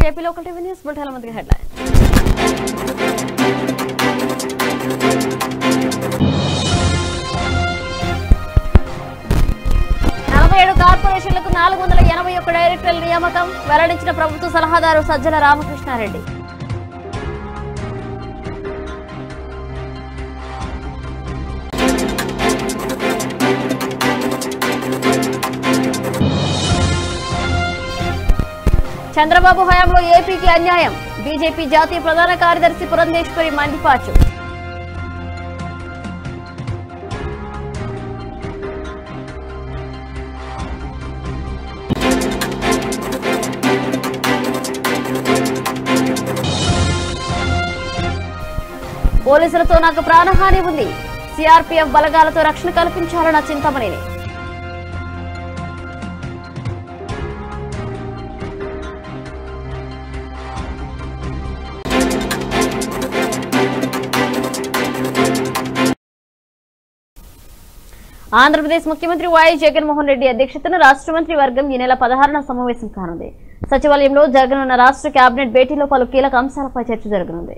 AP local TV news బుల్టెల ముందుగా headline నలభై ఏడు కార్పొరేషన్లకు నాలుగు వందల ఎనభై ఒక్క డైరెక్టర్ల నియామకం వెల్లడించిన ప్రభుత్వ సలహాదారు సజ్జల రామకృష్ణారెడ్డి చంద్రబాబు హయాంలో ఏపీకి అన్యాయం బీజేపీ జాతీయ ప్రధాన కార్యదర్శి పురంధేశ్వరి మండిపాచు పోలీసులతో నాకు ప్రాణహాని ఉంది సిఆర్పీఎఫ్ బలగాలతో రక్షణ కల్పించాలన్న చింతమనేని ఆంధ్రప్రదేశ్ ముఖ్యమంత్రి వైఎస్ జగన్మోహన్ రెడ్డి అధ్యక్షతన రాష్ట్ర మంత్రి వర్గం ఈ నెల పదహారున సమావేశం కానుంది సచివాలయంలో జరగనున్న రాష్ట్ర కేబినెట్ భేటీలో పలు కీలక అంశాలపై చర్చ జరగనుంది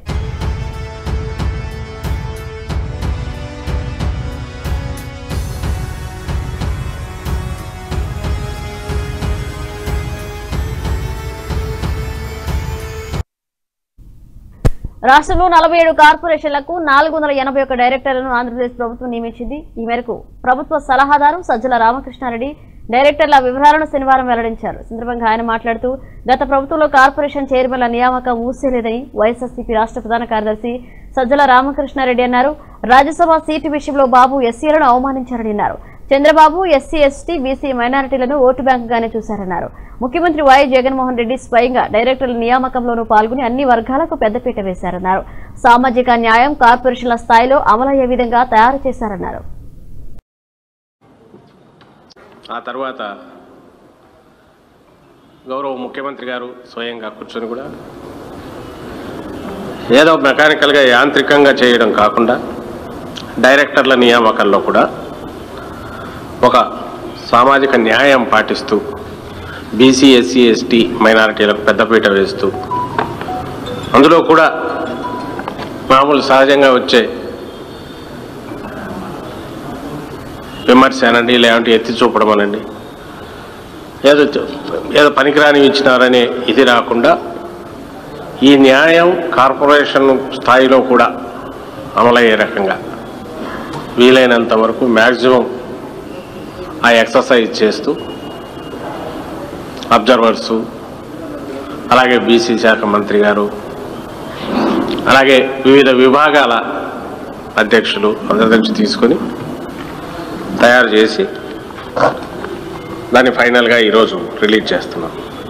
రాష్ట్రంలో నలభై ఏడు కార్పొరేషన్లకు నాలుగు వందల ఎనభై ఒక్క డైరెక్టర్లను ఆంధ్రప్రదేశ్ ప్రభుత్వం నియమించింది ఈ మేరకు ప్రభుత్వ సలహాదారు సజ్జల రామకృష్ణారెడ్డి డైరెక్టర్ల వివరాలను శనివారం వెల్లడించారు ఈ సందర్భంగా ఆయన మాట్లాడుతూ గత ప్రభుత్వంలో కార్పొరేషన్ చైర్మన్ల నియామకం ఊసేలేదని వైఎస్ఆర్సీపీ రాష్ట్ర ప్రధాన కార్యదర్శి సజ్జల రామకృష్ణారెడ్డి అన్నారు రాజ్యసభ సీటు విషయంలో బాబు ఎస్సీలను అవమానించారని అన్నారు చంద్రబాబు ఎస్సీ ఎస్టీ బీసీ మైనారిటీలను ఓటు బ్యాంకుగానే చూశారన్నారు ముఖ్యమంత్రి వైఎస్ జగన్మోహన్ రెడ్డి స్వయంగా డైరెక్టర్ల నియామకంలోనూ పాల్గొని అన్ని వర్గాలకు పెద్దపీట వేశారన్నారు సామాజిక న్యాయం కార్పొరేషన్ల స్థాయిలో అమలయ్యే విధంగా తయారు చేశారన్నారు ఆ తర్వాత గౌరవ ముఖ్యమంత్రి గారు స్వయంగా కూర్చొని కూడా ఏదో మెకానికల్గా యాంత్రికంగా చేయడం కాకుండా డైరెక్టర్ల నియామకాల్లో కూడా ఒక సామాజిక న్యాయం పాటిస్తూ బీసీ ఎస్సీ ఎస్టీ మైనారిటీలకు పెద్దపీట వేస్తూ అందులో కూడా మామూలు సహజంగా వచ్చే విమర్శ అనండి లేదంటే ఎత్తి చూపడం అనండి ఏదో చ- ఏదో పనికిరాని ఇచ్చినారనే ఇది రాకుండా ఈ న్యాయం కార్పొరేషన్ స్థాయిలో కూడా అమలయ్యే రకంగా వీలైనంత వరకు మ్యాక్సిమం ఆ ఎక్సర్సైజ్ చేస్తూ అబ్జర్వర్సు అలాగే బీసీ శాఖ మంత్రి గారు అలాగే వివిధ విభాగాల అధ్యక్షులు అందరి నుంచి తీసుకొని తయారు చేసి దాన్ని ఫైనల్గా ఈరోజు రిలీజ్ చేస్తున్నాం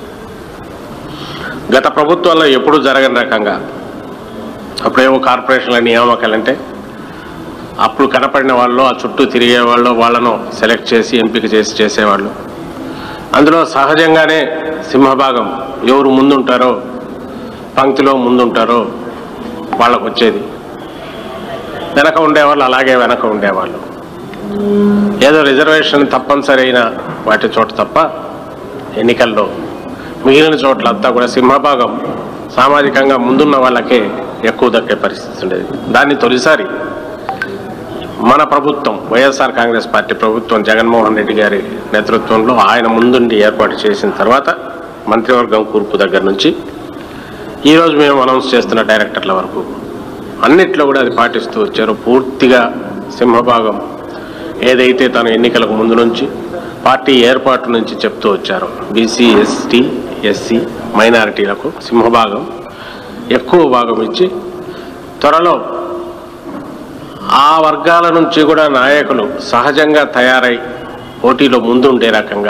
గత ప్రభుత్వాల్లో ఎప్పుడూ జరగని రకంగా అప్పుడేమో కార్పొరేషన్ల నియామకాలంటే అప్పుడు కనపడిన వాళ్ళు ఆ చుట్టూ తిరిగే వాళ్ళు వాళ్ళను సెలెక్ట్ చేసి ఎంపిక చేసి చేసేవాళ్ళు అందులో సహజంగానే సింహభాగం ఎవరు ముందుంటారో పంక్తిలో ముందుంటారో వాళ్ళకు వచ్చేది వెనక ఉండేవాళ్ళు అలాగే వెనక ఉండేవాళ్ళు ఏదో రిజర్వేషన్ తప్పనిసరి అయిన వాటి చోట తప్ప ఎన్నికల్లో మిగిలిన చోట్లంతా కూడా సింహభాగం సామాజికంగా ముందున్న వాళ్ళకే ఎక్కువ దక్కే పరిస్థితి ఉండేది దాన్ని తొలిసారి మన ప్రభుత్వం వైఎస్ఆర్ కాంగ్రెస్ పార్టీ ప్రభుత్వం జగన్మోహన్ రెడ్డి గారి నేతృత్వంలో ఆయన ముందుండి ఏర్పాటు చేసిన తర్వాత మంత్రివర్గం కూర్పు దగ్గర నుంచి ఈరోజు మేము అనౌన్స్ చేస్తున్న డైరెక్టర్ల వరకు అన్నిట్లో కూడా అది పాటిస్తూ వచ్చారు పూర్తిగా సింహభాగం ఏదైతే తన ఎన్నికలకు ముందు నుంచి పార్టీ ఏర్పాటు నుంచి చెప్తూ వచ్చారో బీసీ ఎస్టీ ఎస్సీ మైనారిటీలకు సింహభాగం ఎక్కువ భాగం ఇచ్చి త్వరలో ఆ వర్గాల నుంచి కూడా నాయకులు సహజంగా తయారై పోటీలో ముందుండే రకంగా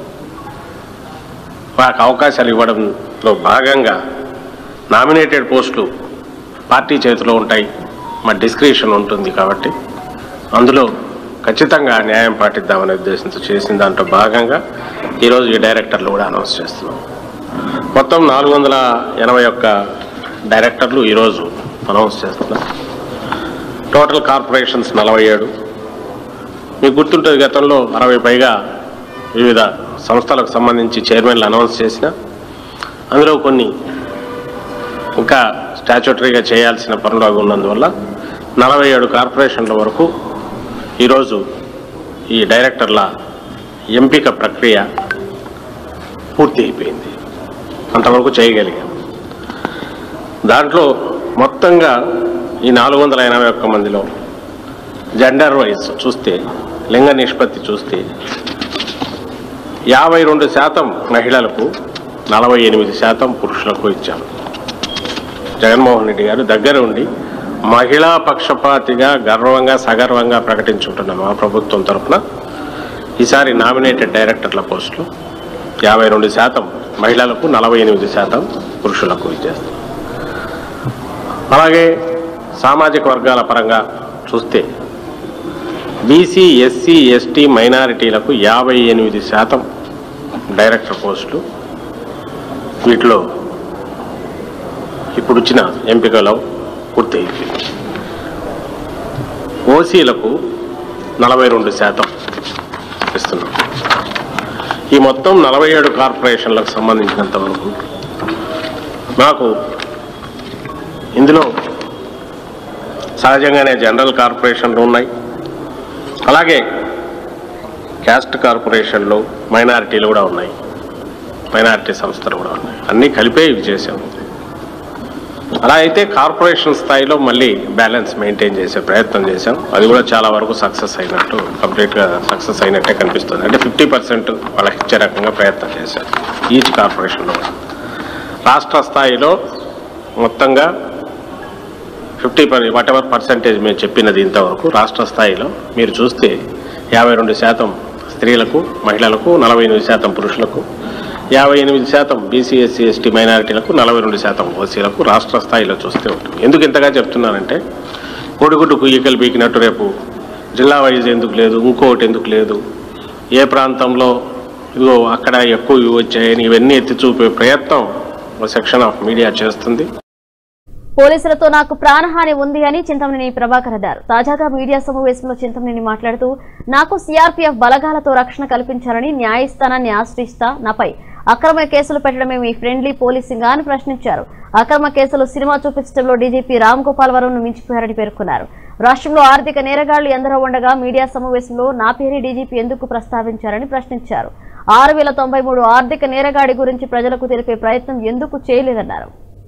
వారికి అవకాశాలు ఇవ్వడంలో భాగంగా నామినేటెడ్ పోస్టులు పార్టీ చేతిలో ఉంటాయి మా డిస్క్రిప్షన్ ఉంటుంది కాబట్టి అందులో ఖచ్చితంగా న్యాయం పాటిద్దామనే ఉద్దేశంతో చేసిన దాంట్లో భాగంగా ఈరోజు ఈ డైరెక్టర్లు కూడా అనౌన్స్ చేస్తున్నాం మొత్తం నాలుగు వందల ఎనభై ఒక్క డైరెక్టర్లు ఈరోజు అనౌన్స్ చేస్తున్నాం టోటల్ కార్పొరేషన్స్ నలభై ఏడు మీకు గుర్తుంటుంది గతంలో అరవై పైగా వివిధ సంస్థలకు సంబంధించి చైర్మన్లు అనౌన్స్ చేసిన అందులో కొన్ని ఇంకా స్టాచ్యుటరీగా చేయాల్సిన పనులు అవి ఉన్నందువల్ల నలభై ఏడు కార్పొరేషన్ల వరకు ఈరోజు ఈ డైరెక్టర్ల ఎంపిక ప్రక్రియ పూర్తి అయిపోయింది అంతవరకు చేయగలిగాం దాంట్లో మొత్తంగా ఈ నాలుగు వందల ఎనభై ఒక్క మందిలో జెండర్ వైజ్ చూస్తే లింగ నిష్పత్తి చూస్తే యాభై రెండు శాతం మహిళలకు నలభై ఎనిమిది శాతం పురుషులకు ఇచ్చారు జగన్మోహన్ రెడ్డి గారు దగ్గర ఉండి మహిళా పక్షపాతిగా గర్వంగా సగర్వంగా ప్రకటించుంటున్న మా ప్రభుత్వం తరఫున ఈసారి నామినేటెడ్ డైరెక్టర్ల పోస్టులు యాభై రెండు శాతం మహిళలకు నలభై ఎనిమిది శాతం పురుషులకు ఇచ్చేస్తాం అలాగే సామాజిక వర్గాల పరంగా చూస్తే బీసీ ఎస్సీ ఎస్టీ మైనారిటీలకు యాభై ఎనిమిది శాతం డైరెక్టర్ పోస్టులు వీటిలో ఇప్పుడు వచ్చిన ఎంపికలో పూర్తయింది ఓసీలకు నలభై రెండు శాతం ఇస్తున్నాం ఈ మొత్తం నలభై ఏడు కార్పొరేషన్లకు సంబంధించినంత వరకు నాకు ఇందులో సహజంగానే జనరల్ కార్పొరేషన్లు ఉన్నాయి అలాగే క్యాస్ట్ కార్పొరేషన్లు మైనారిటీలు కూడా ఉన్నాయి మైనారిటీ సంస్థలు కూడా ఉన్నాయి అన్నీ కలిపే ఇవి చేసాము అలా అయితే కార్పొరేషన్ స్థాయిలో మళ్ళీ బ్యాలెన్స్ మెయింటైన్ చేసే ప్రయత్నం చేశాం అది కూడా చాలా వరకు సక్సెస్ అయినట్టు కంప్లీట్గా సక్సెస్ అయినట్టే కనిపిస్తుంది అంటే ఫిఫ్టీ పర్సెంట్ వాళ్ళకి ఇచ్చే రకంగా ప్రయత్నం చేశాం ఈచ్ కార్పొరేషన్లో కూడా రాష్ట్ర స్థాయిలో మొత్తంగా fifty per whatever percentage మేము చెప్పినది ఇంతవరకు రాష్ట్ర స్థాయిలో మీరు చూస్తే యాభై రెండు శాతం స్త్రీలకు మహిళలకు నలభై ఎనిమిది శాతం పురుషులకు యాభై ఎనిమిది శాతం బీసీ ఎస్సీ ఎస్టీ మైనారిటీలకు నలభై రెండు శాతం ఓసీలకు రాష్ట్ర స్థాయిలో చూస్తే ఉంటుంది ఎందుకు ఇంతగా చెప్తున్నానంటే కోడిగుడ్డు కుయ్యకలు పీకినట్టు రేపు జిల్లా వైజ్ ఎందుకు లేదు ఇంకోటి ఎందుకు లేదు ఏ ప్రాంతంలో ఇదిగో అక్కడ ఎక్కువ ఇవి వచ్చాయని ఇవన్నీ ఎత్తి చూపే ప్రయత్నం ఒక సెక్షన్ ఆఫ్ మీడియా చేస్తుంది పోలీసులతో నాకు ప్రాణహాని ఉంది అని చింతమనేని ప్రభాకర్ అన్నారు తాజాగా మీడియా సమావేశంలో చింతమనేని మాట్లాడుతూ నాకు సీఆర్పీఎఫ్ బలగాలతో రక్షణ కల్పించారని న్యాయస్థానాన్ని ఆశ్రయిస్తా నాపై అక్రమ కేసులు పెట్టడమే మీ ఫ్రెండ్లీ పోలీసింగా అని ప్రశ్నించారు అక్రమ కేసులు సినిమా చూపించడంలో డీజీపీ రామ్ గోపాల్ వరంను మించిపోయారని పేర్కొన్నారు రాష్ట్రంలో ఆర్థిక నేరగాళ్లు ఎందరో ఉండగా మీడియా సమావేశంలో నా పేరే డీజీపీ ఎందుకు ప్రస్తావించారని ప్రశ్నించారు ఆరు వేల తొంభై మూడు ఆర్థిక నేరగాడి గురించి ప్రజలకు తెలిపే ప్రయత్నం ఎందుకు చేయలేదన్నారు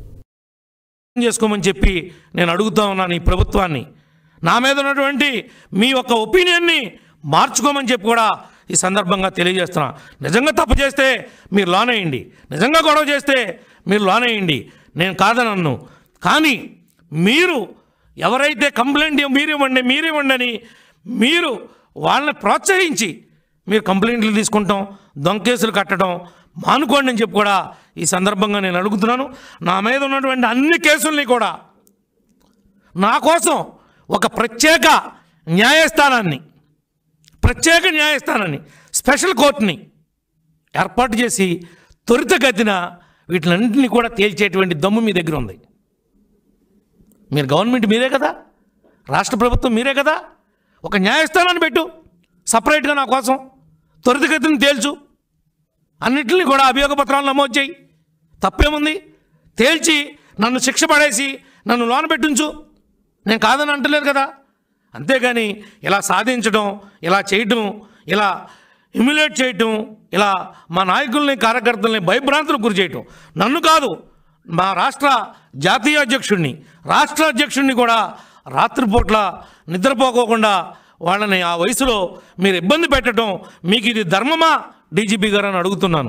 చేసుకోమని చెప్పి నేను అడుగుతా ఉన్నాను ఈ ప్రభుత్వాన్ని నా మీద ఉన్నటువంటి మీ యొక్క ఒపీనియన్ని మార్చుకోమని చెప్పి కూడా ఈ సందర్భంగా తెలియజేస్తున్నా నిజంగా తప్పు చేస్తే మీరు లోనేయండి నిజంగా గొడవ చేస్తే మీరు లోనేయండి నేను కాదనన్ను కానీ మీరు ఎవరైతే కంప్లైంట్ మీరివ్వండి మీరివ్వండి అని మీరు వాళ్ళని ప్రోత్సహించి మీరు కంప్లైంట్లు తీసుకుంటాం దొంగ కేసులు కట్టడం మానుకోండి అని చెప్పి కూడా ఈ సందర్భంగా నేను అడుగుతున్నాను నా మీద ఉన్నటువంటి అన్ని కేసుల్ని కూడా నా కోసం ఒక ప్రత్యేక న్యాయస్థానాన్ని ప్రత్యేక న్యాయస్థానాన్ని స్పెషల్ కోర్టుని ఏర్పాటు చేసి త్వరితగతిన వీటిలన్నింటినీ కూడా తేల్చేటువంటి దమ్ము మీ దగ్గర ఉంది మీరు గవర్నమెంట్ మీరే కదా రాష్ట్ర ప్రభుత్వం మీరే కదా ఒక న్యాయస్థానాన్ని పెట్టు సపరేట్గా నా కోసం త్వరితగతిని తేల్చు అన్నింటినీ కూడా అభియోగ పత్రాలు నమోదు చేయి తప్పేముంది తేల్చి నన్ను శిక్ష పడేసి నన్ను లోన పెట్టించు నేను కాదని అంటలేదు కదా అంతేగాని ఇలా సాధించడం ఇలా చేయటం ఇలా ఇమ్యులేట్ చేయటం ఇలా మా నాయకుల్ని కార్యకర్తల్ని భయభ్రాంతులకు గురి చేయటం నన్ను కాదు మా రాష్ట్ర జాతీయ అధ్యక్షుడిని రాష్ట్ర అధ్యక్షుడిని కూడా రాత్రిపూట్ల నిద్రపోకోకుండా వాళ్ళని ఆ వయసులో మీరు ఇబ్బంది పెట్టడం మీకు ఇది ధర్మమా డీజీపీ గారు అని అడుగుతున్నాను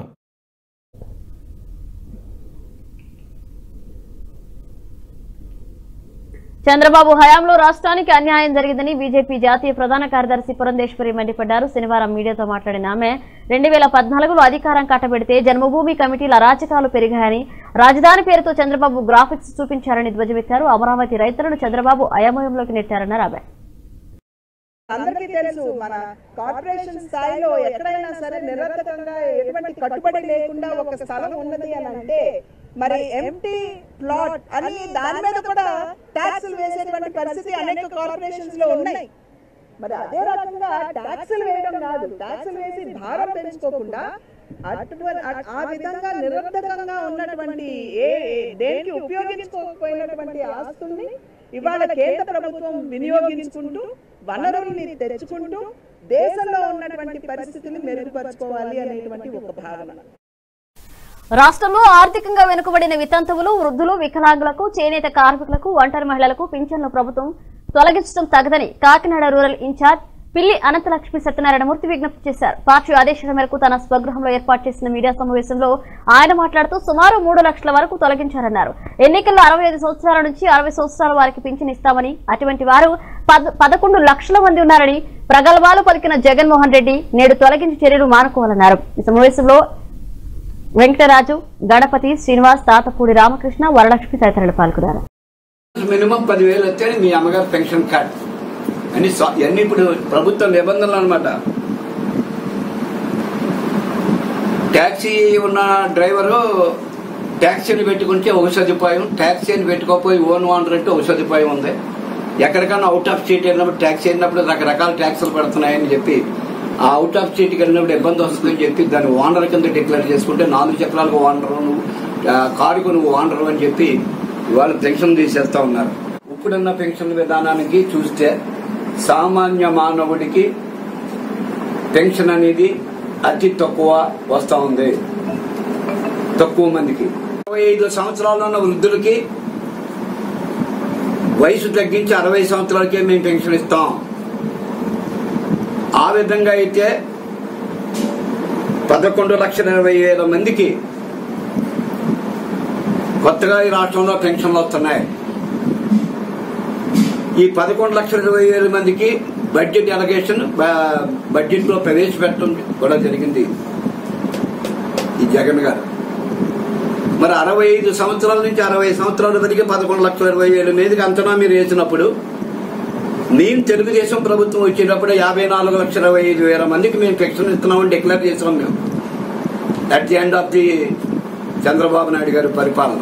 చంద్రబాబు హయాంలో రాష్ట్రానికి అన్యాయం జరిగిందని బీజేపీ జాతీయ ప్రధాన కార్యదర్శి పురంధేశ్వరి మండిపడ్డారు శనివారం మీడియాతో మాట్లాడిన ఆమె రెండు వేల పద్నాలుగులో అధికారం కట్టబెడితే జన్మభూమి కమిటీల అరాచకాలు పెరిగాయని రాజధాని పేరుతో చంద్రబాబు గ్రాఫిక్స్ చూపించారని ధ్వజమెత్తారు అమరావతి రైతులను చంద్రబాబు అయోమయంలోకి నెట్టారన్నారు ఆమె అందరికీ తెలుసు మన కార్పొరేషన్ స్థాయిలో ఎక్కడైనా సరే నిరర్థకంగా ఎటువంటి కట్టుబడి లేకుండా ఒక స్థలం ఉన్నది అని అంటే మరి ఎంటీ ప్లాట్ అని దాని మీద కూడా ట్యాక్సులు వేసేటువంటి పరిస్థితి అనేక కార్పొరేషన్స్ లో ఉన్నాయి మరి అదే రకంగా ట్యాక్సులు వేయడం కాదు ట్యాక్సులు వేసి భారం పెంచుకోకుండా అటువంటి ఆ- ఆ విధంగా నిరర్ధకంగా ఉన్నటువంటి ఏ ఏ- దేనికి ఉపయోగించుకోకపోయినటువంటి ఆస్తుల్ని ఇవాళ కేంద్ర ప్రభుత్వం వినియోగించుకుంటూ వనరుల్ని తెచ్చుకుంటూ దేశంలో ఉన్నటువంటి పరిస్థితులు మెరుగుపరుచుకోవాలి అనేటువంటి ఒక భావన రాష్ట్రంలో ఆర్థికంగా వెనుకబడిన వితంతువులు వృద్ధులు వికలాంగులకు చేనేత కార్మికులకు ఒంటరి మహిళలకు పింఛన్లు ప్రభుత్వం తొలగించడం తగదని కాకినాడ రూరల్ ఇన్ఛార్జ్ పిల్లి అనంతలక్ష్మి సత్యనారాయణమూర్తి విజ్ఞప్తి చేశారు పార్టీ ఆదేశాల మేరకు తన స్వగృహంలో ఏర్పాటు చేసిన మీడియా సమావేశంలో ఆయన మాట్లాడుతూ సుమారు మూడు లక్షల వరకు తొలగించారన్నారు ఎన్నికల్లో అరవై ఐదు సంవత్సరాల నుంచి అరవై సంవత్సరాల వారికి పింఛన్ ఇస్తామని అటువంటి వారు పద- పదకొండు లక్షల మంది ఉన్నారని ప్రగల్భాలు పలికిన జగన్మోహన్ రెడ్డి నేడు తొలగించి చర్యలు మానుకోవాలన్నారు ఈ సమావేశంలో వెంకటరాజు గణపతి శ్రీనివాస్ తాతపూడి రామకృష్ణ వరలక్ష్మి తదితరులు పాల్గొన్నారు మినిమం పదివేలు వస్తే మీ అమ్మగారు పెన్షన్ కార్డ్ అని స్వ- ఇవన్నీ ఇప్పుడు ప్రభుత్వ నిబంధనలు అనమాట ట్యాక్సీ ఉన్న డ్రైవరు ట్యాక్సీని పెట్టుకుంటే ఒక సదుపాయం ట్యాక్సీని పెట్టుకోకపోయి ఓన్ ఓనర్ అంటే ఒక సదుపాయం ఉంది ఎక్కడికన్నా అవుట్ ఆఫ్ స్టేట్ వెళ్ళినప్పుడు ట్యాక్సీ వెళ్ళినప్పుడు రకరకాల ట్యాక్సులు పడుతున్నాయని చెప్పి ఆ అవుట్ ఆఫ్ స్టేట్కి వెళ్ళినప్పుడు ఇబ్బంది వస్తుందని చెప్పి దాన్ని ఓనర్ కింద డిక్లేర్ చేసుకుంటే నాలుగు చక్రాలకు ఓనర్ నువ్వు ఆ, కారుకు నువ్వు ఓనర్ అని చెప్పి ఇవాళ పెన్షన్ తీసేస్తా ఉన్నారు ఇప్పుడున్న పెన్షన్ విధానానికి చూస్తే సామాన్య మానవుడికి పెన్షన్ అనేది అతి తక్కువ వస్తా ఉంది తక్కువ మందికి ఇరవై ఐదు సంవత్సరాలు ఉన్న వృద్ధులకి వయసు తగ్గించి అరవై సంవత్సరాలకే మేము పెన్షన్ ఇస్తాం ఆ విధంగా అయితే పదకొండు లక్షల ఇరవై వేల మందికి కొత్తగా ఈ రాష్ట్రంలో పెన్షన్లు వస్తున్నాయి ఈ పదకొండు లక్షల ఇరవై వేల మందికి బడ్జెట్ ఎలగేషన్ బడ్జెట్ లో ప్రవేశపెట్టడం కూడా జరిగింది ఈ జగన్ గారు మరి అరవై ఐదు సంవత్సరాల నుంచి అరవై సంవత్సరాల వరకు పదకొండు లక్షల ఇరవై వేల మీదకి అంచనా మీరు వేసినప్పుడు మేము తెలుగుదేశం ప్రభుత్వం వచ్చేటప్పుడు యాభై నాలుగు లక్షల ఇరవై ఐదు వేల మందికి మేము పెన్షన్ ఇస్తున్నామని డిక్లేర్ చేసాం మేము at the end of the Chandrababu Naidu గారి పరిపాలన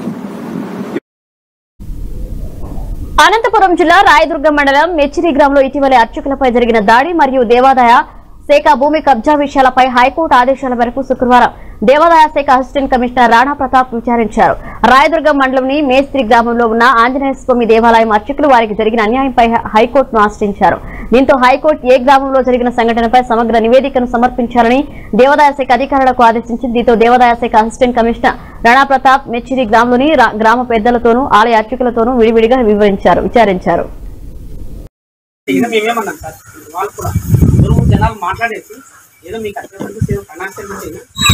అనంతపురం జిల్లా రాయదుర్గం మండలం మెచ్చిరి గ్రామంలో ఇటీవలే అర్చకులపై జరిగిన దాడి మరియు దేవాదాయ శాఖ భూమి కబ్జా విషయాలపై హైకోర్టు ఆదేశాల మేరకు శుక్రవారం దేవాదాయ శాఖ అసిస్టెంట్ కమిషనర్ రాణా ప్రతాప్ విచారించారు రాయదుర్గం మండలంని మేస్త్రి గ్రామంలో ఉన్న ఆంజనేయ స్వామి దేవాలయం అర్చకులు వారికి జరిగిన అన్యాయంపై హైకోర్టును ఆశ్రయించారు దీంతో హైకోర్టు ఏ గ్రామంలో జరిగిన సంఘటనపై సమగ్ర నివేదికను సమర్పించాలని దేవాదాయ శాఖ అధికారులకు ఆదేశించింది దీంతో దేవాదాయ శాఖ అసిస్టెంట్ కమిషనర్ రాణా ప్రతాప్ మెచ్చిరి గ్రామంలోని రా- గ్రామ పెద్దలతోనూ ఆలయ అర్చకులతోనూ విడివిడిగా వివరించారు విచారించారు ఏదో మేమేమన్నాం సార్ వాళ్ళు కూడా అందరూ జనాలు మాట్లాడేసి ఏదో మీకు అక్కడ ఫైనాన్షియల్ నుంచి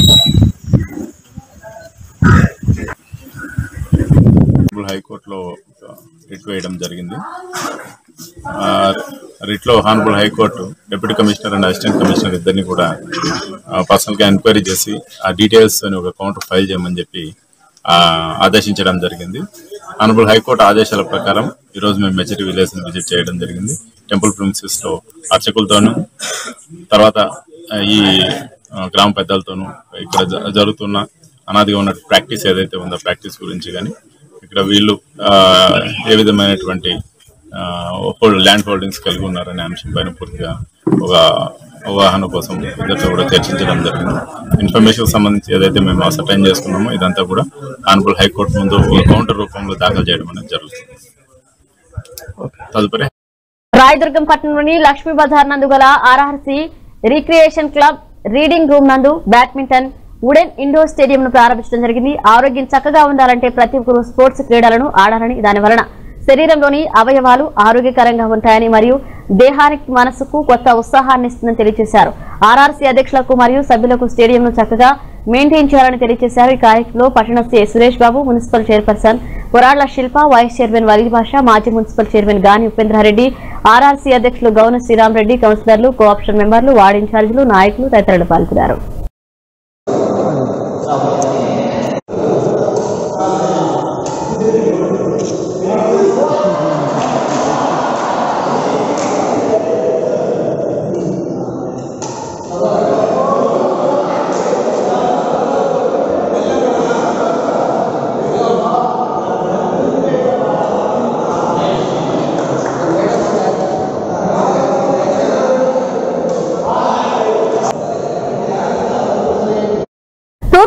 ట్రిబ్యునల్ హైకోర్టులో ఒక రిట్ వేయడం జరిగింది ఆ, రిట్లో honourable high court deputy commissioner and assistant commissioner ఇద్దరిని కూడా పర్సనల్గా ఎంక్వైరీ చేసి ఆ డీటెయిల్స్ అని ఒక కౌంటర్ ఫైల్ చేయమని చెప్పి ఆ, ఆదేశించడం జరిగింది హానబుల్ హైకోర్టు ఆదేశాల ప్రకారం ఈరోజు మేము మెచరీ విలేజ్ విజిట్ చేయడం జరిగింది టెంపుల్ ప్రిన్సెస్ లో అర్చకులతోనూ తర్వాత ఆ, ఈ ఆ, గ్రామ పెద్దలతోనూ ఇక్కడ జ- జరుగుతున్న అనాదిగా ఉన్న ప్రాక్టీస్ ఏదైతే ఉందో ప్రాక్టీస్ గురించి కానీ ఇక్కడ వీళ్ళు ఆ, ఏ విధమైనటువంటి ల్యాండ్ హోల్డింగ్స్ కలిగి ఉన్నారనే అంశం పైన పూర్తిగా ఒక అవగాహన కోసం ఇద్దరితో కూడా చర్చించడం జరిగింది ఇన్ఫర్మేషన్ సంబంధించి ఏదైతే మేము అసర్టైన్ చేసుకున్నామో ఇదంతా కూడా ఆనరబుల్ హైకోర్టు ముందు ఒక కౌంటర్ రూపంలో దాఖలు చేయడం అనేది జరుగుతుంది తదుపరి రాయదుర్గం పట్టణంలోని లక్ష్మీ బజార్ నందు గల RRC recreation club reading room నందు బ్యాడ్మింటన్ వుడెన్ ఇండోర్ స్టేడియం ను ప్రారంభించడం జరిగింది ఆరోగ్యం చక్కగా ఉండాలంటే ప్రతి ఒక్కరూ స్పోర్ట్స్ క్రీడలను ఆడాలని దాని వలన శరీరంలోని అవయవాలు ఆరోగ్యకరంగా ఉంటాయని మరియు దేహానికి మనసుకు కొత్త ఉత్సాహాన్ని ఇస్తుందని తెలియజేశారు ఆర్ఆర్సీ అధ్యక్షులకు మరియు సభ్యులకు స్టేడియం ను చక్కగా మెయింటైన్ చేయాలని తెలియజేశారు ఈ కార్యక్రమంలో పట్టణ CI Suresh Babu municipal chairperson Puralla Shilpa vice chairman Waleed Basha మాజీ మున్సిపల్ చైర్మన్ గాని ఉపేంద్రారెడ్డి ఆర్ఆర్సీ అధ్యక్షులు గౌన శ్రీరామరెడ్డి కౌన్సిలర్లు కోఆప్షన్ మెంబర్లు వార్డు ఇన్ఛార్జీలు నాయకులు తదితరులు పాల్గొన్నారు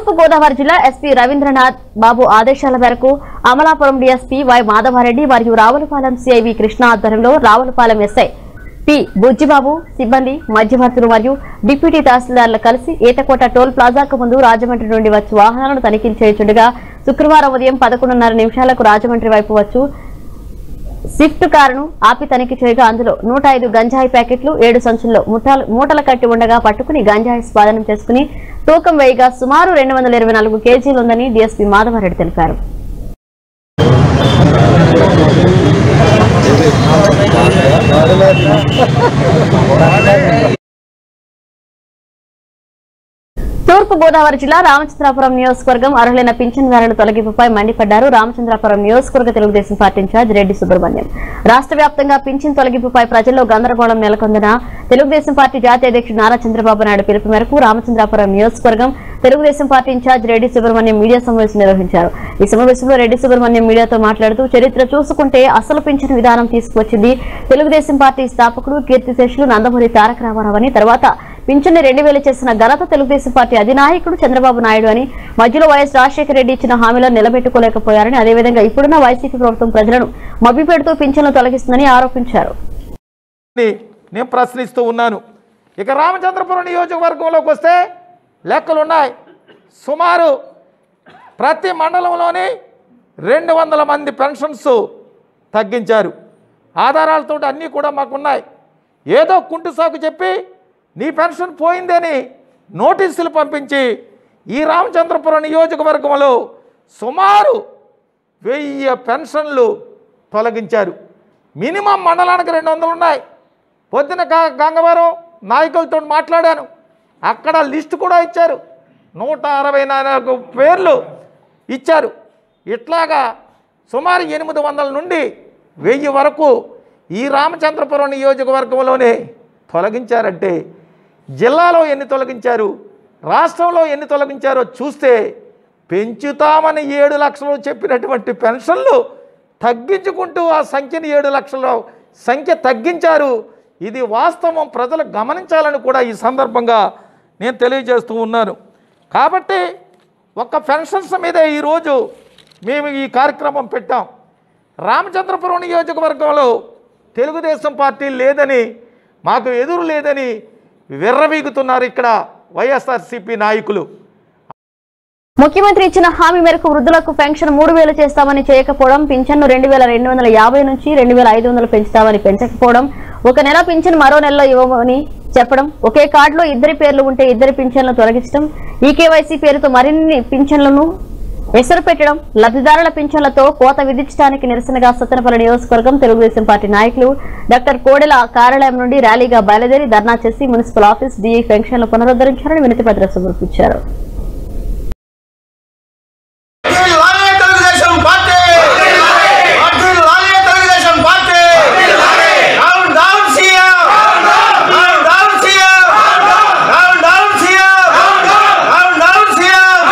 తూర్పు గోదావరి జిల్లా ఎస్పీ రవీంద్రనాథ్ బాబు ఆదేశాల మేరకు అమలాపురం డీఎస్పీ వై మాధవారెడ్డి మరియు రావులపాలెం సిఐవి కృష్ణ ఆధ్వర్యంలో రావులపాలెం ఎస్ఐ పి బుజ్జిబాబు సిబ్బంది మధ్యవర్తులు మరియు డిప్యూటీ తహసీల్దార్లు కలిసి ఈతకోట టోల్ ప్లాజాకు ముందు రాజమండ్రి నుండి వచ్చి వాహనాలను తనిఖీలు చేయుచుండగా శుక్రవారం ఉదయం పదకొండున్నర నిమిషాలకు రాజమండ్రి వైపు వచ్చు స్విఫ్ట్ కారును ఆపి తనిఖీ చేయగా అందులో నూట ఐదు గంజాయి ప్యాకెట్లు ఏడు సంచుల్లో ముఠాలు మూటలు కట్టి ఉండగా పట్టుకుని గంజాయి స్వాధీనం చేసుకుని తూకం వేయగా సుమారు రెండు వందల ఇరవై నాలుగు కేజీలుందని డీఎస్పీ మాధవరెడ్డి తెలిపారు తూర్పు గోదావరి జిల్లా రామచంద్రాపురం నియోజకవర్గం అర్హులైన పింఛన్దారుల తొలగింపుపై మండిపడ్డారు రామచంద్రాపురం నియోజకవర్గ తెలుగుదేశం పార్టీ ఇన్ఛార్జ్ రెడ్డి సుబ్రహ్మణ్యం రాష్ట్ర వ్యాప్తంగా పింఛన్ తొలగింపుపై ప్రజల్లో గందరగోళం నెలకొందన తెలుగుదేశం పార్టీ జాతీయ అధ్యక్షుడు నారా చంద్రబాబు నాయుడు పిలుపు మేరకు రామచంద్రాపురం నియోజకవర్గం Telugu Desam party incharge Reddy Subrahmanyam media సమావేశం నిర్వహించారు ఈ సమావేశంలో రెడ్డి సుబ్రహ్మణ్యం మీడియాతో మాట్లాడుతూ చరిత్ర చూసుకుంటే అసలు పింఛన్ విధానం తీసుకువచ్చింది తెలుగుదేశం పార్టీ స్థాపకుడు కీర్తిశేషులు నందమూరి తారక రామారావు అని తర్వాత పింఛన్ని రెండు వేలు చేసిన ఘనత తెలుగుదేశం పార్టీ అధినాయకుడు చంద్రబాబు నాయుడు అని మధ్యలో వైఎస్ రాజశేఖర రెడ్డి ఇచ్చిన హామీలను నిలబెట్టుకోలేకపోయారని అదేవిధంగా ఇప్పుడున్న వైసీపీ ప్రభుత్వం ప్రజలను మభ్యపెడుతూ పింఛన్లు తొలగిస్తుందని ఆరోపించారు ని నేను ప్రశ్నిస్తూ ఉన్నాను ఇక రామచంద్రపురం నియోజకవర్గంలోకి వస్తే లెక్కలు ఉన్నాయి సుమారు ప్రతి మండలంలోని రెండు వందల మంది పెన్షన్స్ తగ్గించారు ఆధారాలతో అన్నీ కూడా మాకున్నాయి ఏదో కుంటు సాకు చెప్పి నీ పెన్షన్ పోయిందని నోటీసులు పంపించి ఈ రామచంద్రపురం నియోజకవర్గంలో సుమారు వెయ్యి పెన్షన్లు తొలగించారు మినిమం మండలానికి రెండు వందలు ఉన్నాయి పొద్దున గా- గంగవరం నాయకులతో మాట్లాడాను అక్కడ లిస్టు కూడా ఇచ్చారు నూట అరవై నాలుగు పేర్లు ఇచ్చారు ఇట్లాగా సుమారు ఎనిమిది వందల నుండి వెయ్యి వరకు ఈ రామచంద్రపురం నియోజకవర్గంలోనే తొలగించారంటే జిల్లాలో ఎన్ని తొలగించారు రాష్ట్రంలో ఎన్ని తొలగించారో చూస్తే పెంచుతామని ఏడు లక్షలు చెప్పినటువంటి పెన్షన్లు తగ్గించుకుంటూ ఆ సంఖ్యని ఏడు లక్షల సంఖ్య తగ్గించారు ఇది వాస్తవం ప్రజలు గమనించాలని కూడా ఈ సందర్భంగా నేను తెలియజేస్తూ ఉన్నాను కాబట్టి ఒక్క పెన్షన్స్ మీదే ఈరోజు మేము ఈ కార్యక్రమం పెట్టాం రామచంద్రపురం నియోజకవర్గంలో తెలుగుదేశం పార్టీ లేదని మాకు ఎదురు లేదని విర్రవీగుతున్నారు ఇక్కడ వైఎస్ఆర్సీపీ నాయకులు ముఖ్యమంత్రి ఇచ్చిన హామీ మేరకు వృద్ధులకు పెన్షన్ మూడు వేలు చేస్తామని చేయకపోవడం పింఛన్ను రెండు వేల రెండు వందల యాభై నుంచి రెండు వేల ఐదు వందలు పెంచుతామని పెంచకపోవడం ఒక నెల పింఛన్ మరో నెలలో ఇవ్వమని చెప్పడం ఒకే కార్డులో ఇద్దరి పేర్లు ఉంటే ఇద్దరి పింఛన్లు తొలగించడం ఈకేవైసీ పేరుతో మరిన్ని పింఛన్లను ఎసరు పెట్టడం లబ్ధిదారుల పింఛన్లతో కోత విధించడానికి నిరసనగా సత్తెనపల్లి నియోజకవర్గం తెలుగుదేశం పార్టీ నాయకులు డాక్టర్ కోడెల కార్యాలయం నుండి ర్యాలీగా బయలుదేరి ధర్నా చేసి మున్సిపల్ ఆఫీస్ డిఈ పెన్షన్లు పునరుద్ధరించారని వినతి పత్రం సమర్పించారు లాలే తెలుగుదేశం పార్టీ అర్జున్ లాలే Telugu Desam party down down CM down down CM down down CM down down CM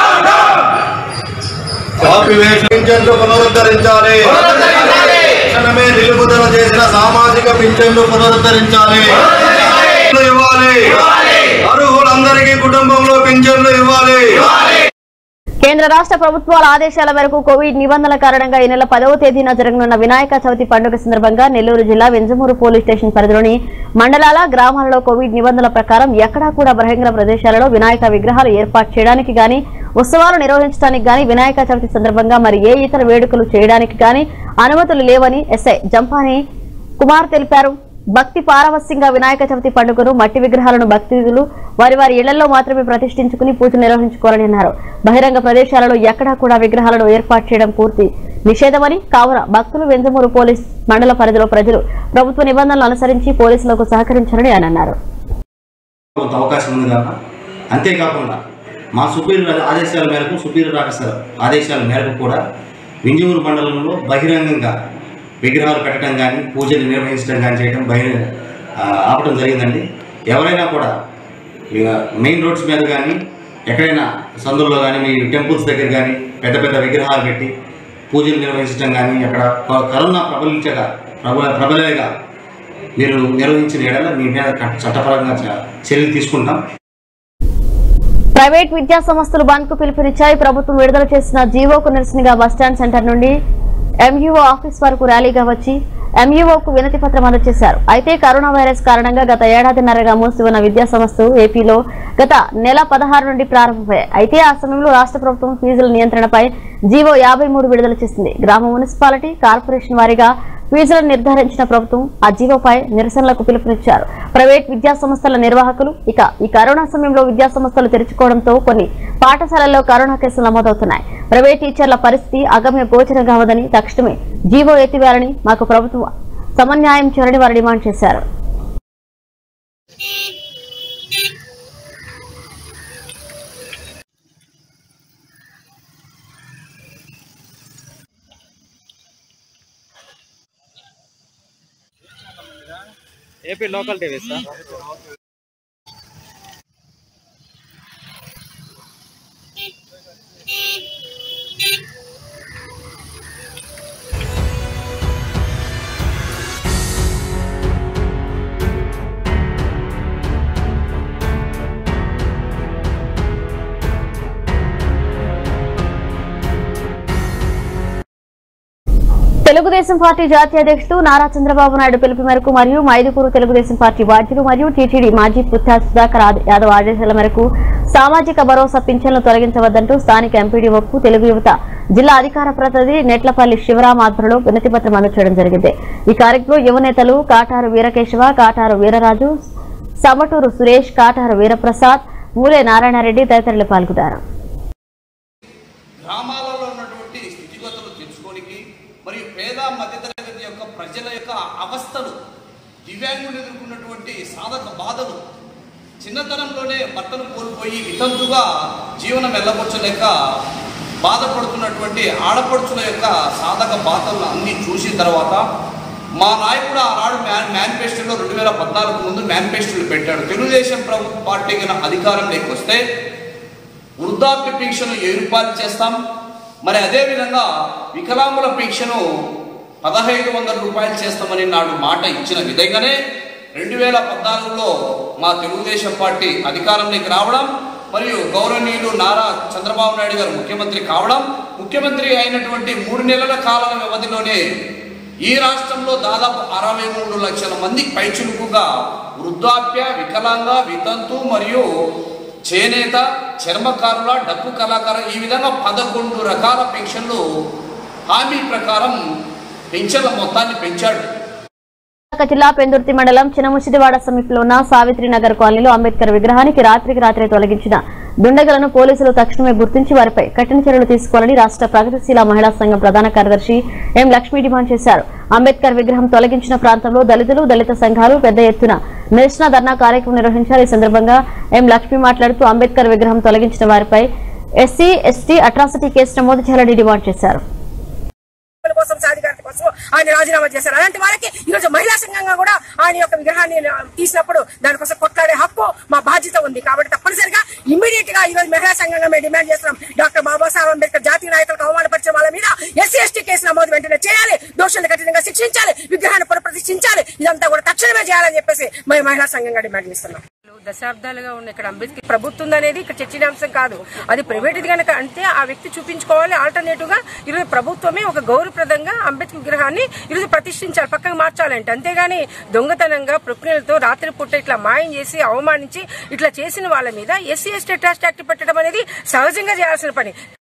ఆపివేసిన పింఛన్లు పునరుద్ధరించాలి తక్షణమే నిలుపుదల చేసిన సామాజిక పింఛన్లు పునరుద్ధరించాలి ఇవ్వాలి అర్హులందరికీ కుటుంబంలో పింఛన్లు ఇవ్వాలి కేంద్ర రాష్ట్ర ప్రభుత్వాల ఆదేశాల మేరకు కోవిడ్ నిబంధనల కారణంగా ఈ నెల పదవ తేదీన జరగనున్న వినాయక చవితి పండుగ సందర్భంగా నెల్లూరు జిల్లా వెంజమూరు పోలీస్ స్టేషన్ పరిధిలోని మండలాల గ్రామాలలో కోవిడ్ నిబంధనల ప్రకారం ఎక్కడా కూడా బహిరంగ ప్రదేశాలలో వినాయక విగ్రహాలు ఏర్పాటు చేయడానికి గాని ఉత్సవాలు నిర్వహించడానికి గాని వినాయక చవితి సందర్భంగా మరి ఏ ఇతర వేడుకలు చేయడానికి గాని అనుమతులు లేవని ఎస్ఐ జంపాని కుమార్ తెలిపారు భక్తి పారవస్యంగా వినాయక చవితి పండుగను మట్టి విగ్రహాలను భక్తులు వారి వారి ఇళ్లలో మాత్రమే ప్రతిష్ఠించుకుని పూజలు నిర్వహించుకోవాలని అన్నారు బహిరంగ ప్రదేశాలలో ఎక్కడా కూడా విగ్రహాలను ఏర్పాటు చేయడం పూర్తి నిషేధమని కావున భక్తులు వెంజమూరు పోలీస్ మండల పరిధిలో ప్రజలు ప్రభుత్వ నిబంధనలు అనుసరించి పోలీసులకు సహకరించాలని ఆయన అన్నారు కొంత అవకాశం ఉంది కాక అంతేకాకుండా మా సుపీరియర్ ఆదేశాల మేరకు సుపీరియర్ ఆఫీసర్ ఆదేశాల మేరకు కూడా వింజూరు మండలంలో బహిరంగంగా విగ్రహాలు పెట్టడం కానీ పూజలు నిర్వహించడం కానీ చేయడం బహిరంగ ఆ, ఆపడం జరిగిందండి ఎవరైనా కూడా ఇక మెయిన్ రోడ్స్ మీద కానీ ఎక్కడైనా సందుల్లో కానీ మీ టెంపుల్స్ దగ్గర కానీ పెద్ద పెద్ద విగ్రహాలు పెట్టి పూజలు నిర్వహించడం కానీ అక్కడ క- కరోనా ప్రబలించగా ప్రబల ప్రబలేగా మీరు నిర్వహించిన ఎడల మీ మీద చట్టపరంగా చ- చర్యలు తీసుకుంటాం ప్రైవేట్ విద్యా సంస్థలు బంద్ కు పిలుపునిచ్చాయి ప్రభుత్వం విడుదల చేసిన జీవోకు నిరసనగా బస్టాండ్ సెంటర్ నుండి ఎంయూఓ ఆఫీస్ వరకు ర్యాలీగా వచ్చి ఎంయూఓకు వినతి పత్రం అందజేశారు అయితే కరోనా వైరస్ కారణంగా గత ఏడాదిన్నరగా మూసి ఉన్న విద్యా సంస్థలు ఏపీలో గత నెల పదహారు నుండి ప్రారంభమయ్యాయి అయితే ఆ సమయంలో రాష్ట్ర ప్రభుత్వం ఫీజుల నియంత్రణపై జీవో యాభై మూడు విడుదల చేసింది గ్రామ మున్సిపాలిటీ కార్పొరేషన్ వారీగా ఫీజులను నిర్ధారించిన ప్రభుత్వం ఆ జీవోపై నిరసనలకు పిలుపునిచ్చారు ప్రైవేట్ విద్యా సంస్థల నిర్వాహకులు ఇక ఈ కరోనా సమయంలో విద్యా సంస్థలు తెరుచుకోవడంతో కొన్ని పాఠశాలల్లో కరోనా కేసులు నమోదవుతున్నాయి ప్రైవేట్ టీచర్ల పరిస్థితి అగమ్య గోచరంగా ఉందని తక్షణమే జీవో ఎత్తివేయాలని మాకు ప్రభుత్వం సమన్యాయం చేయాలని వారు డిమాండ్ చేశారు AP local TV sir Telugu Desam party జాతీయ అధ్యక్షులు నారా చంద్రబాబు నాయుడు పిలుపు మేరకు మరియు మైదుకూరు తెలుగుదేశం పార్టీ బాధ్యులు మరియు టీటీడీ మాజీ పుత్ర సుధాకర్ ఆద- యాదవ్ ఆదేశాల మేరకు సామాజిక భరోసా పింఛన్లు తొలగించవద్దంటూ స్థానిక ఎంపీడీఓకు తెలుగు యువత జిల్లా అధికార ప్రతినిధి నెట్లపల్లి శివరాం ఆధ్వర్యంలో వినతి పత్రం అందజేయడం జరిగింది ఈ కార్యక్రమంలో యువ నేతలు కాటారు వీరకేశవ కాటారు వీరరాజు సమటూరు సురేష్ కాటారు వీరప్రసాద్ మూలే నారాయణరెడ్డి తదితరులు పాల్గొన్నారు గ్రామాలలో ఉన్నటువంటి స్థితిగతులు తెలుసుకోనికి మరియు పేద మధ్యతరగతి యొక్క ప్రజల యొక్క అవస్థలు దివ్యాంగులు ఎదుర్కొన్నటువంటి సాధక బాధలు చిన్నతనంలోనే భర్తను కోల్పోయి వితంతుగా జీవనం వెళ్ళబొచ్చలేక బాధపడుతున్నటువంటి ఆడపడుచుల యొక్క సాధక బాధలను అన్ని చూసిన తర్వాత మా నాయకుడు ఆనాడు మ్యాన్ మేనిఫెస్టోలో రెండు వేల పద్నాలుగు ముందు మేనిఫెస్టోలు పెట్టాడు తెలుగుదేశం ప్రభుత్వ పార్టీ కన్నా అధికారంలోకి వస్తే వృద్ధాప్య పెన్షన్ ఏ రూపాయలు చేస్తాం మరి అదేవిధంగా వికలాంగుల పెన్షను పదహైదు వందల రూపాయలు చేస్తామని నాడు మాట ఇచ్చిన విధంగానే రెండు వేల పద్నాలుగులో మా తెలుగుదేశం పార్టీ అధికారంలోకి రావడం మరియు గౌరవనీయులు నారా చంద్రబాబు నాయుడు గారు ముఖ్యమంత్రి కావడం ముఖ్యమంత్రి అయినటువంటి మూడు నెలల కాల వ్యవధిలోనే ఈ రాష్ట్రంలో దాదాపు అరవై మూడు లక్షల మంది పైచులుకుగా వృద్ధాప్య వికలాంగ వితంతు మరియు చేనేత చర్మకారుల డప్పు కళాకార ఈ విధంగా పదకొండు రకాల పెన్షన్లు హామీ ప్రకారం పెన్షన్ల మొత్తాన్ని పెంచాడు విశాఖ జిల్లా పెందుర్తి మండలం చినముసిదివాడ సమీపంలో ఉన్న సావిత్రి నగర్ కాలనీలో అంబేద్కర్ విగ్రహానికి రాత్రికి రాత్రి తొలగించిన దుండగులను పోలీసులు తక్షణమే గుర్తించి వారిపై కఠిన చర్యలు తీసుకోవాలని రాష్ట్ర ప్రగతిశీల మహిళా సంఘం ప్రధాన కార్యదర్శి ఎం లక్ష్మి డిమాండ్ చేశారు అంబేద్కర్ విగ్రహం తొలగించిన ప్రాంతంలో దళితులు దళిత సంఘాలు పెద్ద ఎత్తున నిరసన ధర్నా కార్యక్రమం నిర్వహించారు ఈ సందర్భంగా ఎం లక్ష్మి మాట్లాడుతూ అంబేద్కర్ విగ్రహం తొలగించిన వారిపై ఎస్సీ ఎస్టీ అట్రాసిటీ కేసు నమోదు చేయాలని డిమాండ్ చేశారు హక్కుల కోసం సాధికారత కోసం ఆయన రాజీనామా చేశారు అలాంటి వారికి ఈ రోజు మహిళా సంఘంగా కూడా ఆయన యొక్క విగ్రహాన్ని తీసినప్పుడు దానికోసం కొట్లాడే హక్కు మా బాధ్యత ఉంది కాబట్టి తప్పనిసరిగా ఇమ్మీడియట్ గా ఈ రోజు మహిళా సంఘంగా మేము డిమాండ్ చేస్తున్నాం డాక్టర్ బాబాసాహెబ్ అంబేద్కర్ జాతీయ నాయకులకు అవమానపరిచే వాళ్ళ మీద ఎస్సీ ఎస్టీ కేసు నమోదు వెంటనే చేయాలి దోషులను కఠినంగా శిక్షించాలి విగ్రహాన్ని పునఃప్రతిష్ఠించాలి ఇదంతా కూడా తక్షణమే చేయాలని చెప్పేసి మేము మహిళా సంఘంగా డిమాండ్ చేస్తున్నాం దశాబ్దాలుగా ఉన్న ఇక్కడ అంబేద్కర్ ప్రభుత్వం అనేది ఇక్కడ చర్చనీయాంశం కాదు అది ప్రైవేట్ కనుక అంటే ఆ వ్యక్తి చూపించుకోవాలి ఆల్టర్నేటివ్ గా ఈరోజు ప్రభుత్వమే ఒక గౌరవప్రదంగా అంబేద్కర్ విగ్రహాన్ని ఈరోజు ప్రతిష్ఠించాలి పక్కకు మార్చాలంటే అంతేగాని దొంగతనంగా ప్రక్రియలతో రాత్రి పూట ఇట్లా మాయం చేసి అవమానించి ఇట్లా చేసిన వాళ్ళ మీద ఎస్సీ ఎస్టీ ట్రస్ట్ యాక్ట్ పెట్టడం అనేది సహజంగా చేయాల్సిన పని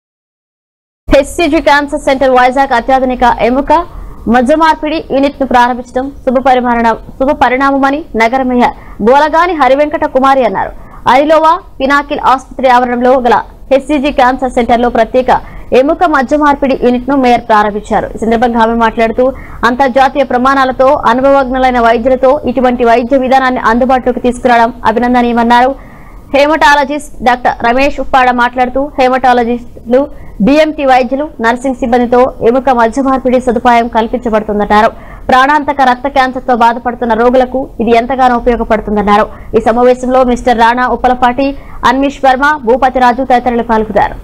హెచ్సిజి క్యాన్సర్ సెంటర్ వైజాగ్ అత్యాధునిక ఎముక మజ్జ మార్పిడి యూనిట్ ను ప్రారంభించడం శుభ పరిమాణ- శుభ పరిణామమని నగర మేయర్ బోలగాని హరివెంకట కుమారి అన్నారు అరిలోవా పినాకిల్ ఆసుపత్రి ఆవరణలో గల హెచ్సిజి క్యాన్సర్ సెంటర్ లో ప్రత్యేక ఎముక మజ్జ మార్పిడి యూనిట్ ను మేయర్ ప్రారంభించారు ఈ సందర్భంగా ఆమె మాట్లాడుతూ అంతర్జాతీయ ప్రమాణాలతో అనుభవజ్ఞులైన వైద్యులతో ఇటువంటి వైద్య విధానాన్ని అందుబాటులోకి తీసుకురావడం అభినందనీయమన్నారు హేమటాలజిస్ట్ డాక్టర్ రమేష్ ఉప్పాడ మాట్లాడుతూ హేమటాలజిస్టులు డిఎంటి వైద్యులు నర్సింగ్ సిబ్బందితో ఎముక మధ్య మార్పిడి సదుపాయం కల్పించబడుతుందన్నారు ప్రాణాంతక రక్త క్యాన్సర్ తో బాధపడుతున్న రోగులకు ఇది ఎంతగానో ఉపయోగపడుతుందన్నారు ఈ సమావేశంలో మిస్టర్ రాణా ఉప్పలపాటి అన్మిష్ వర్మ భూపతిరాజు తదితరులు పాల్గొన్నారు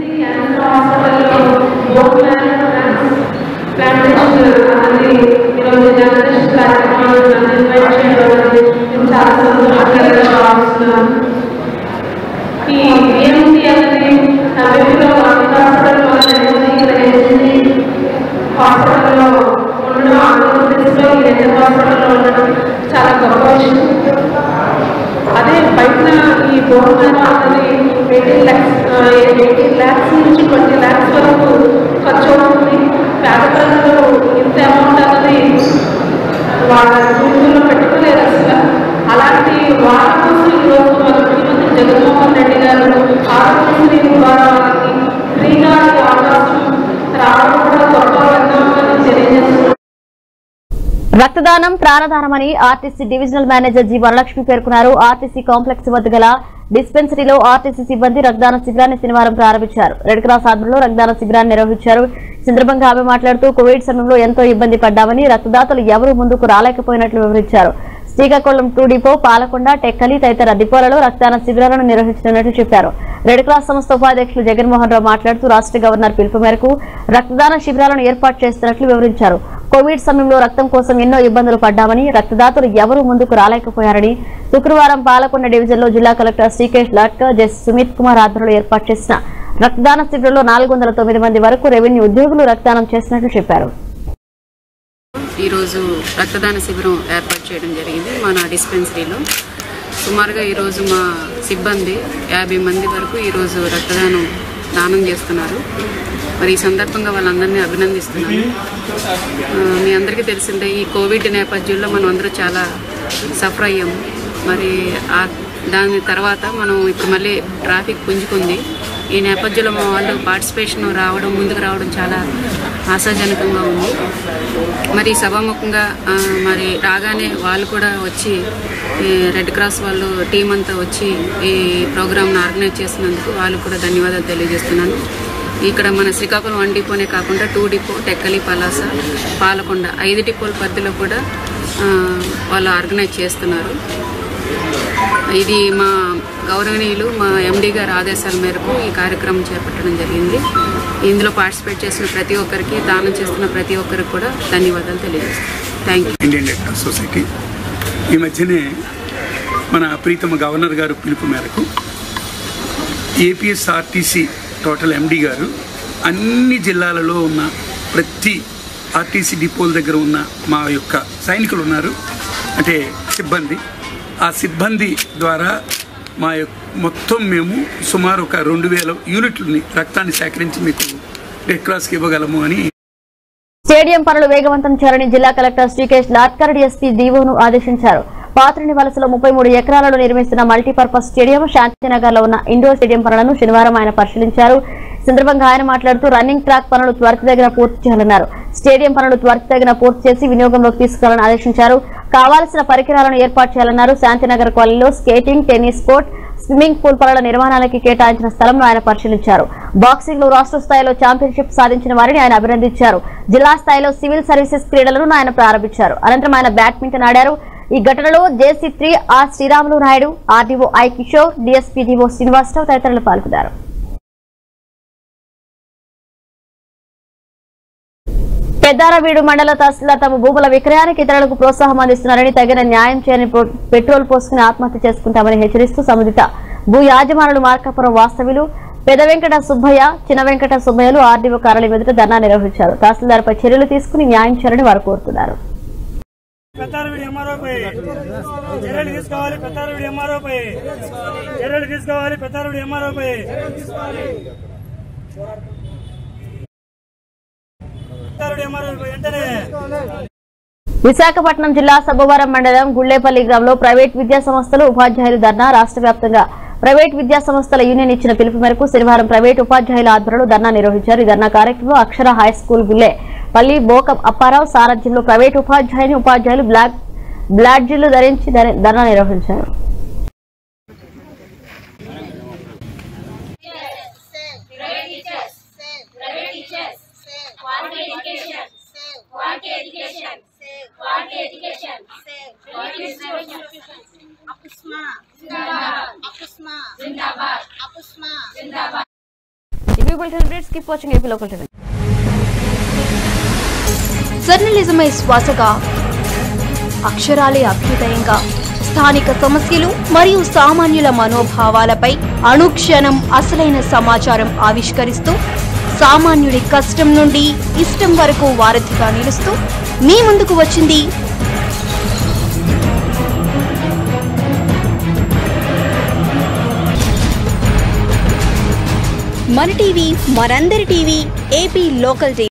ప్లాంటేషన్ అనేది ఈరోజు జర్నలిస్ట్ కార్యక్రమాలు నన్ను ఇన్వైట్ చేయడం అనేది నేను చాలా సంతోషకరంగా భావిస్తున్నాను ఈ బిఎంసీ అనేది సమీపంలో హాస్పిటల్ వల్ల హాస్పిటల్లో ఉండడం ఆంధ్రప్రదేశ్లో ఈ రెండు హాస్పిటల్లో ఉండడం చాలా గొప్ప విషయం అదే బయట ఈ గవర్నమెంట్ అన్నది ఎయిటీన్ ల్యాక్స్ ఎయిటీన్ ల్యాక్స్ నుంచి ట్వంటీ ల్యాక్స్ వరకు ఖర్చు అవుతుంది పేద ప్రజలు ఇంత అమౌంట్ అన్నది వాళ్ళ జీవితంలో పెట్టుకోలేదు అసలు అలాంటి వాళ్ళ కోసం ఈరోజు మన ముఖ్యమంత్రి జగన్మోహన్ రెడ్డి గారు ఆరోగ్యశ్రీ ద్వారా వాళ్ళకి ఫ్రీగా ఈ అవకాశం రావడం కూడా గొప్ప విధానం తెలియజేస్తున్నారు రక్తదానం ప్రాణదానమని RTC divisional manager G Varalakshmi పేర్కొన్నారు ఆర్టీసీ కాంప్లెక్స్ వద్ద గల డిస్పెన్సరీలో ఆర్టీసీ సిబ్బంది రక్తదాన శిబిరాన్ని శనివారం ప్రారంభించారు రెడ్ క్రాస్ ఆధ్వర్యంలో రక్తదాన శిబిరాన్ని నిర్వహించారు ఈ సందర్భంగా ఆమె మాట్లాడుతూ కోవిడ్ సమయంలో ఎంతో ఇబ్బంది పడ్డామని రక్తదాతలు ఎవరూ ముందుకు రాలేకపోయినట్లు వివరించారు శ్రీకాకుళం టూ డిపో పాలకొండ టెక్కలి తదితర డిపోలలో రక్తదాన శిబిరాలను నిర్వహించనున్నట్లు చెప్పారు రెడ్ క్రాస్ సంస్థ ఉపాధ్యక్షులు జగన్మోహన్ రావు మాట్లాడుతూ రాష్ట్ర గవర్నర్ పిలుపు మేరకు రక్తదాన శిబిరాలను ఏర్పాటు చేస్తున్నట్లు వివరించారు కోవిడ్ సమయంలో రక్తం కోసం ఎన్నో ఇబ్బందులు పడ్డామని రక్తదాతలు ఎవరూ ముందుకు రాలేకపోయారని శుక్రవారం పాలకొండ డివిజన్లో జిల్లా కలెక్టర్ శ్రీకేష్ లాట్కర్ జస్ సుమిత్ కుమార్ ఆధ్వర్యంలో ఏర్పాటు చేసిన రక్తదాన శిబిరంలో నాలుగు వందల తొమ్మిది మంది వరకు రెవెన్యూ ఉద్యోగులు రక్తదానం చేసినట్లు చెప్పారు ఈరోజు రక్తదాన శిబిరం ఏర్పాటు చేయడం జరిగింది మన డిస్పెన్సరీలో సుమారుగా ఈరోజు మా సిబ్బంది యాభై మంది వరకు ఈరోజు రక్తదానం దానం చేస్తున్నారు మరి ఈ సందర్భంగా వాళ్ళందరినీ అభినందిస్తున్నాను ఆ, మీ అందరికీ తెలిసిందే ఈ కోవిడ్ నేపథ్యంలో మనం అందరూ చాలా సఫర్ అయ్యాము మరి ఆ దాని తర్వాత మనం ఇప్పుడు మళ్ళీ ట్రాఫిక్ పుంజుకుంది ఈ నేపథ్యంలో మా వాళ్ళు పార్టిసిపేషన్ రావడం ముందుకు రావడం చాలా ఆశాజనకంగా ఉంది మరి సభాముఖంగా ఆ, మరి రాగానే వాళ్ళు కూడా వచ్చి ఈ రెడ్ క్రాస్ వాళ్ళు టీం అంతా వచ్చి ఈ ప్రోగ్రామ్ను ఆర్గనైజ్ చేసినందుకు వాళ్ళు కూడా ధన్యవాదాలు తెలియజేస్తున్నాను ఇక్కడ మన శ్రీకాకుళం వన్ డిపోనే కాకుండా టూ డిపో టెక్కలి పలాస పాలకొండ ఐదు డిపోల పరిధిలో కూడా ఆ, వాళ్ళు ఆర్గనైజ్ చేస్తున్నారు ఇది మా గౌరవనీయులు మా ఎండి గారి ఆదేశాల మేరకు ఈ కార్యక్రమం చేపట్టడం జరిగింది ఇందులో పార్టిసిపేట్ చేసిన ప్రతి ఒక్కరికి దానం చేస్తున్న ప్రతి ఒక్కరికి కూడా ధన్యవాదాలు తెలియజేస్తాను thank you Indian Red Cross Society ఈ మధ్యనే మన ప్రీతమ గవర్నర్ గారు పిలుపు మేరకు ఏపీఎస్ఆర్టీసీ టోటల్ ఎండి గారు అన్ని జిల్లాలలో ఉన్న ప్రతి ఆర్టీసీ డిపోల దగ్గర ఉన్న మా యొక్క సైనికులు ఉన్నారు అంటే సిబ్బంది ఆ సిబ్బంది ద్వారా మా యొక్క మొత్తం మేము సుమారు ఒక రెండు వేల యూనిట్లని రక్తాన్ని సేకరించి మీకు రెడ్ క్రాస్కి ఇవ్వగలము అని స్టేడియం పనులు వేగవంతం చేయాలని జిల్లా కలెక్టర్ శ్రీకేష్ లాట్కర్ డిఎస్పీ డీఓను ఆదేశించారు పాత్రని వలసలో ముప్పై మూడు ఎకరాలలో నిర్మిస్తున్న మల్టీపర్పస్ స్టేడియం శాంతినగర్ లో ఉన్న ఇండోర్ స్టేడియం పనులను శనివారం ఆయన పరిశీలించారు ఈ సందర్భంగా ఆయన మాట్లాడుతూ రన్నింగ్ ట్రాక్ పనులు త్వరితగిన పూర్తి చేయాలన్నారు స్టేడియం పనులు త్వరితగిన పూర్తి చేసి వినియోగంలోకి తీసుకురావాలని ఆదేశించారు కావాల్సిన పరికరాలను ఏర్పాటు చేయాలన్నారు శాంతినగర్ కాలనీలో skating tennis court swimming pool పనుల నిర్మాణానికి కేటాయించిన స్థలంను ఆయన పరిశీలించారు బాక్సింగ్ లో రాష్ట్ర స్థాయిలో ఛాంపియన్షిప్ సాధించిన వారిని ఆయన అభినందించారు జిల్లా స్థాయిలో సివిల్ సర్వీసెస్ క్రీడలను ఆయన ప్రారంభించారు అనంతరం ఆయన బ్యాడ్మింటన్ ఆడారు ఈ ఘటనలో JC three R Sriramulu Naidu RDO I Kishore DSP DO Srinivasa Rao తదితరులు పాల్గొన్నారు పెద్దారవీడు మండల తహసీల్దార్ తమ భూముల విక్రయానికి ఇతరులకు ప్రోత్సాహం అందిస్తున్నారని తగిన న్యాయం చేయని పో- పెట్రోల్ పోసుకుని ఆత్మహత్య చేసుకుంటామని హెచ్చరిస్తూ సంబంధిత భూ యాజమానులు మార్కాపురం వాస్తవ్యులు పెద వెంకట సుబ్బయ్య చిన్న వెంకట సుబ్బయ్యలు ఆర్డీఓ కార్యాలయం ఎదుట ధర్నా నిర్వహించారు తహసీల్దార్పై చర్యలు తీసుకుని న్యాయం చేయాలని వారు కోరుతున్నారు పెద్దారవిడి ఎంఆర్ఓపై చర్యలు తీసుకోవాలి పెద్దారవిడి ఎంఆర్ఓపై చర్యలు తీసుకోవాలి పెద్దారవిడి ఎంఆర్ఓపై పెద్దారవిడి ఎంఆర్ఓపై వెంటనే విశాఖపట్నం జిల్లా సబ్బవరం మండలం గుళ్లేపల్లి గ్రామంలో ప్రైవేట్ విద్యా సంస్థలు ఉపాధ్యాయులు ధర్నా రాష్ట్ర వ్యాప్తంగా ప్రైవేట్ విద్యా సంస్థల యూనియన్ ఇచ్చిన పిలుపు మేరకు శనివారం ప్రైవేట్ ఉపాధ్యాయుల ఆధ్వర్యంలో ధర్నా నిర్వహించారు ఈ ధర్నా కార్యక్రమంలో అక్షర హై స్కూల్ గుల్లే పల్లి బోకం అప్పారావు సారథ్యంలో ప్రైవేట్ ఉపాధ్యాయుని ఉపాధ్యాయులు బ్లాక్ బ్లాడ్జీలు ధరించి ధర- ధర్నా నిర్వహించారు ఇవి bulletin updates keep watching AP local TV జర్నలిజమే శ్వాసగా అక్షరాలే అభ్యుదయంగా స్థానిక సమస్యలు మరియు సామాన్యుల మనోభావాలపై అనుక్షణం అసలైన సమాచారం ఆవిష్కరిస్తూ సామాన్యుడి కష్టం నుండి ఇష్టం వరకు వారధిగా నిలుస్తూ మీ ముందుకు వచ్చింది మన టీవీ మనందరి టీవీ ఏపీ లోకల్ టీవీ